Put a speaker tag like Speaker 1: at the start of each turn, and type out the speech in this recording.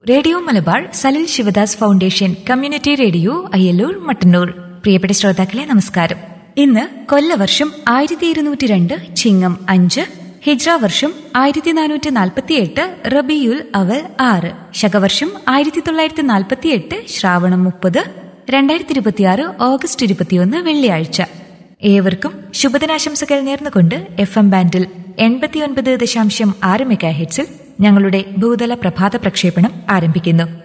Speaker 1: radio Malabar Salil Sivadas foundation community radio Ayyalloor Mattannur പ്രിയപ്പെട്ട ശ്രോതാക്കളെ നമസ്കാരം ഇന്ന് കൊല്ലവർഷം ആയിരത്തി ഇരുന്നൂറ്റി രണ്ട് ചിങ്ങം അഞ്ച് ഹിജ്ര വർഷം ആയിരത്തി നാനൂറ്റി നാൽപ്പത്തി എട്ട് റബിയുൽ അവൽ ആറ് ശകവർഷം ആയിരത്തി തൊള്ളായിരത്തി നാൽപ്പത്തി എട്ട് ശ്രാവണം മുപ്പത് രണ്ടായിരത്തി ഇരുപത്തിയാറ് ഓഗസ്റ്റ് ഇരുപത്തിയൊന്ന് വെള്ളിയാഴ്ച ഏവർക്കും ശുഭദിനാശംസകൾ നേർന്നുകൊണ്ട് എഫ് എം ബാൻഡിൽ എൺപത്തിയൊൻപത് ദശാംശം ആറ് മെഗാ ഹെഡ്സിൽ ഞങ്ങളുടെ ഭൂതല പ്രഭാത പ്രക്ഷേപണം ആരംഭിക്കുന്നു